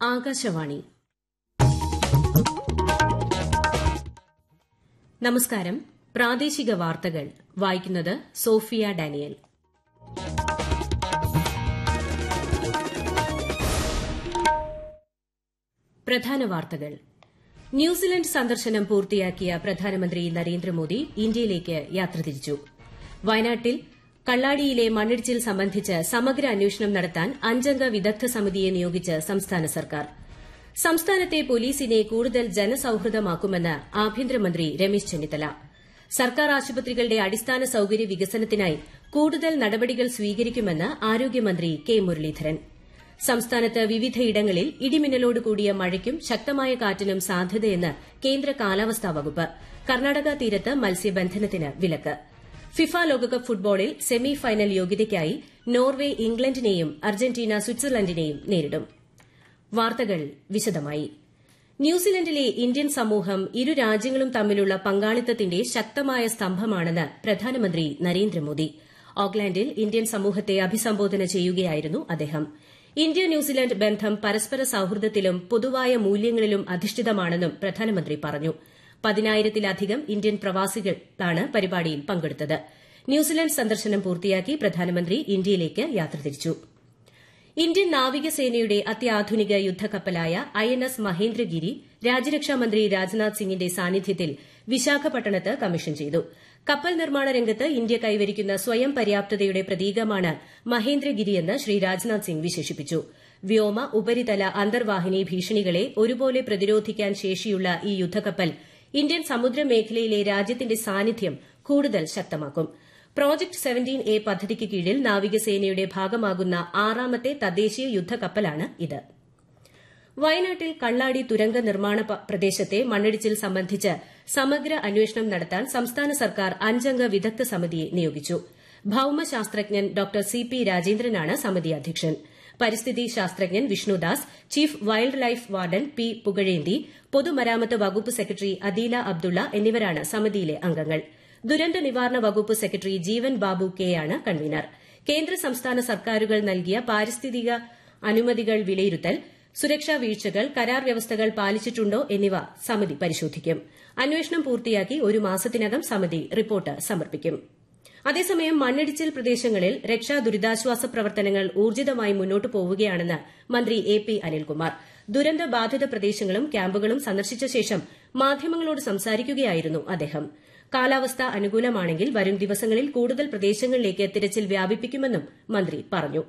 ആകാശവാണി നമസ്കാരം പ്രാദേശിക വാർത്തകൾ വായിക്കുന്നത് സോഫിയ ഡാനിയൽ പ്രധാന വാർത്തകൾ ന്യൂസിലൻഡ് സന്ദർശനം പൂർത്തിയാക്കിയ പ്രധാനമന്ത്രി നരേന്ദ്രമോദി ഇന്ത്യയിലേക്ക് യാത്ര തിരിച്ചു വയനാട്ടിൽ കള്ളാടിയിലെ മണ്ണിടിച്ചിൽ സംബന്ധിച്ച് സമഗ്ര അന്വേഷണം നടത്താൻ അഞ്ചംഗ വിദഗ്ധ സമിതിയെ നിയോഗിച്ച് സംസ്ഥാന സർക്കാർ സംസ്ഥാനത്തെ പോലീസിനെ കൂടുതൽ ജനസൌഹൃദമാക്കുമെന്ന് ആഭ്യന്തരമന്ത്രി രമേശ് ചെന്നിത്തല സർക്കാർ ആശുപത്രികളുടെ അടിസ്ഥാന സൌകര്യ വികസനത്തിനായി കൂടുതൽ നടപടികൾ സ്വീകരിക്കുമെന്ന് ആരോഗ്യമന്ത്രി കെ മുരളീധരൻ സംസ്ഥാനത്ത് വിവിധയിടങ്ങളിൽ ഇടിമിന്നലോട് കൂടിയ മഴയ്ക്കും ശക്തമായ കാറ്റിനും സാധ്യതയെന്ന് കേന്ദ്ര കാലാവസ്ഥാ വകുപ്പ് കർണാടക തീരത്ത് മത്സ്യബന്ധനത്തിന് വിലക്ക് ഫിഫ ലോകകപ്പ് ഫുട്ബോളിൽ സെമി ഫൈനൽ യോഗ്യതയ്ക്കായി നോർവെ ഇംഗ്ലണ്ടിനെയും അർജന്റീന സ്വിറ്റ്സർലൻഡിനെയും നേരിടും വാർത്തകൾ വിശദമായി ന്യൂസിലൻഡിലെ ഇന്ത്യൻ സമൂഹം ഇരു രാജ്യങ്ങളും തമ്മിലുള്ള പങ്കാളിത്തത്തിന്റെ ശക്തമായ സ്തംഭമാണെന്ന് പ്രധാനമന്ത്രി നരേന്ദ്രമോദി ഓക്ലാൻഡിൽ ഇന്ത്യൻ സമൂഹത്തെ അഭിസംബോധന ചെയ്യുകയായിരുന്നു അദ്ദേഹം ഇന്ത്യ ന്യൂസിലൻഡ് ബന്ധം പരസ്പര സൌഹൃദത്തിലും പൊതുവായ മൂല്യങ്ങളിലും അധിഷ്ഠിതമാണെന്നും പ്രധാനമന്ത്രി പറഞ്ഞു പതിനായിരത്തിലധികം ഇന്ത്യൻ പ്രവാസികളാണ് പരിപാടിയിൽ പങ്കെടുത്തത് ന്യൂസിലൻഡ് സന്ദർശനം പൂർത്തിയാക്കി പ്രധാനമന്ത്രി ഇന്ത്യയിലേക്ക് യാത്ര തിരിച്ചു ഇന്ത്യൻ നാവികസേനയുടെ അത്യാധുനിക യുദ്ധക്കപ്പലായ ഐ എൻ എസ് മഹേന്ദ്രഗിരി രാജ്യരക്ഷാമന്ത്രി രാജ്നാഥ് സിംഗിന്റെ സാന്നിധ്യത്തിൽ വിശാഖപട്ടണത്ത് കമ്മീഷൻ ചെയ്തു കപ്പൽ നിർമ്മാണ രംഗത്ത് ഇന്ത്യ കൈവരിക്കുന്ന സ്വയം പര്യാപ്തതയുടെ പ്രതീകമാണ് മഹേന്ദ്രഗിരിയെന്ന് ശ്രീ രാജ്നാഥ് സിംഗ് വിശേഷിപ്പിച്ചു വ്യോമ ഉപരിതല അന്തർവാഹിനി ഭീഷണികളെ ഒരുപോലെ പ്രതിരോധിക്കാൻ ശേഷിയുള്ള ഈ യുദ്ധക്കപ്പൽ ഇന്ത്യൻ സമുദ്രമേഖലയിലെ രാജ്യത്തിന്റെ സാന്നിധ്യം കൂടുതൽ ശക്തമാക്കും പ്രോജക്ട് സെവന്റീൻ എ പദ്ധതിക്ക് കീഴിൽ നാവികസേനയുടെ ഭാഗമാകുന്ന ആറാമത്തെ തദ്ദേശീയ യുദ്ധക്കപ്പലാണ് ഇത് വയനാട്ടിൽ കള്ളാടി തുരങ്ക നിർമ്മാണ പ്രദേശത്തെ മണ്ണിടിച്ചിൽ സംബന്ധിച്ച് സമഗ്ര അന്വേഷണം നടത്താൻ സംസ്ഥാന സർക്കാർ അഞ്ചംഗ വിദഗ്ധ സമിതിയെ നിയോഗിച്ചു ഭൌമശാസ്ത്രജ്ഞൻ ഡോക്ടർ സി പി രാജേന്ദ്രനാണ് സമിതി അധ്യക്ഷൻ പരിസ്ഥിതി ശാസ്ത്രജ്ഞൻ Vishnudas chief wildlife warden P Pugazhenthi പൊതുമരാമത്ത് വകുപ്പ് സെക്രട്ടറി അദീല അബ്ദുള്ള എന്നിവരാണ് സമിതിയിലെ അംഗങ്ങൾ ദുരന്ത നിവാരണ വകുപ്പ് സെക്രട്ടറി ജീവൻ ബാബു കെയാണ് കൺവീനർ കേന്ദ്ര സംസ്ഥാന സർക്കാരുകൾ നൽകിയ പാരിസ്ഥിതിക അനുമതികൾ വിലയിരുത്തൽ സുരക്ഷാ വീഴ്ചകൾ കരാർ വ്യവസ്ഥകൾ പാലിച്ചിട്ടുണ്ടോ എന്നിവ സമിതി പരിശോധിക്കും അന്വേഷണം പൂർത്തിയാക്കി ഒരു മാസത്തിനകം സമിതി റിപ്പോർട്ട് സമർപ്പിക്കും അതേസമയം മണ്ണിടിച്ചിൽ പ്രദേശങ്ങളിൽ രക്ഷാ ദുരിതാശ്വാസ പ്രവർത്തനങ്ങൾ ഊർജിതമായി മുന്നോട്ട് പോവുകയാണെന്ന് മന്ത്രി എ പി അനിൽകുമാർ ദുരന്ത ബാധിത പ്രദേശങ്ങളും ക്യാമ്പുകളും സന്ദർശിച്ച ശേഷം മാധ്യമങ്ങളോട് സംസാരിക്കുകയായിരുന്നു അദ്ദേഹം കാലാവസ്ഥ അനുകൂലമാണെങ്കിൽ വരും ദിവസങ്ങളിൽ കൂടുതൽ പ്രദേശങ്ങളിലേക്ക് തിരച്ചിൽ വ്യാപിപ്പിക്കുമെന്നും മന്ത്രി പറഞ്ഞു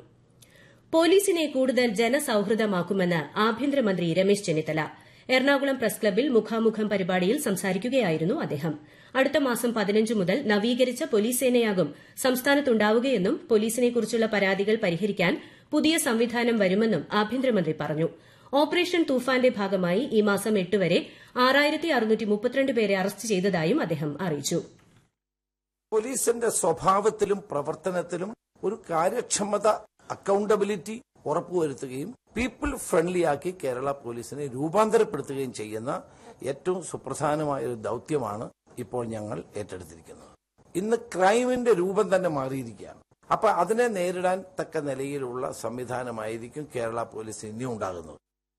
പോലീസിനെ കൂടുതൽ ജനസൌഹൃദമാക്കുമെന്ന് ആഭ്യന്തരമന്ത്രി രമേശ് ചെന്നിത്തല എറണാകുളം പ്രസ് ക്ലബിൽ മുഖാമുഖം പരിപാടിയിൽ സംസാരിക്കുകയായിരുന്നു അദ്ദേഹം അടുത്ത മാസം പതിനഞ്ച് മുതൽ നവീകരിച്ച പോലീസ് സേനയാകും സംസ്ഥാനത്തുണ്ടാവുകയെന്നും പോലീസിനെക്കുറിച്ചുള്ള പരാതികൾ പരിഹരിക്കാൻ പുതിയ സംവിധാനം വരുമെന്നും ആഭ്യന്തരമന്ത്രി പറഞ്ഞു ഓപ്പറേഷൻ തൂഫാന്റെ ഭാഗമായി ഈ മാസം എട്ട് വരെ ആറായിരത്തി അറുന്നൂറ്റി മുപ്പത്തിരണ്ട് പേരെ അറസ്റ്റ് ചെയ്തതായും അദ്ദേഹം അറിയിച്ചു പോലീസിന്റെ സ്വഭാവത്തിലും പ്രവർത്തനത്തിലും ഒരു കാര്യക്ഷമത അക്കൌണ്ടബിലിറ്റി ഉറപ്പുവരുത്തുകയും പീപ്പിൾ ഫ്രണ്ട്ലി ആക്കി കേരള പോലീസിനെ രൂപാന്തരപ്പെടുത്തുകയും ചെയ്യുന്ന ഏറ്റവും സുപ്രധാനമായ ഒരു ദൌത്യമാണ് ഇപ്പോൾ ഞങ്ങൾ ഏറ്റെടുത്തിരിക്കുന്നത് ഇന്ന് ക്രൈമിന്റെ രൂപം തന്നെ മാറിയിരിക്കുകയാണ് അപ്പൊ അതിനെ നേരിടാൻ തക്ക നിലയിലുള്ള സംവിധാനമായിരിക്കും കേരള പോലീസ് ഇനി ഉണ്ടാകുന്നത്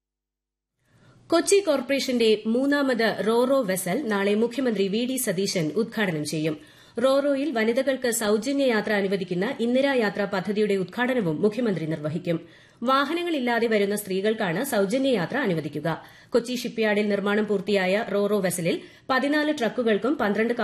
കൊച്ചി കോർപ്പറേഷന്റെ മൂന്നാമത് റോറോ വെസൽ നാളെ മുഖ്യമന്ത്രി വി ഡി സതീശൻ ഉദ്ഘാടനം ചെയ്യും റോറോയിൽ വനിതകൾക്ക് സൌജന്യ യാത്ര അനുവദിക്കുന്ന ഇന്ദിരാ യാത്ര പദ്ധതിയുടെ ഉദ്ഘാടനവും മുഖ്യമന്ത്രി നിർവഹിക്കും വാഹനങ്ങളില്ലാതെ വരുന്ന സ്ത്രീകൾക്കാണ് സൌജന്യ യാത്ര അനുവദിക്കുക കൊച്ചി ഷിപ്പ്യാർഡിൽ നിർമ്മാണം പൂർത്തിയായ റോറോ വെസലിൽ പതിനാല് ട്രക്കുകൾക്കും പന്ത്രണ്ട്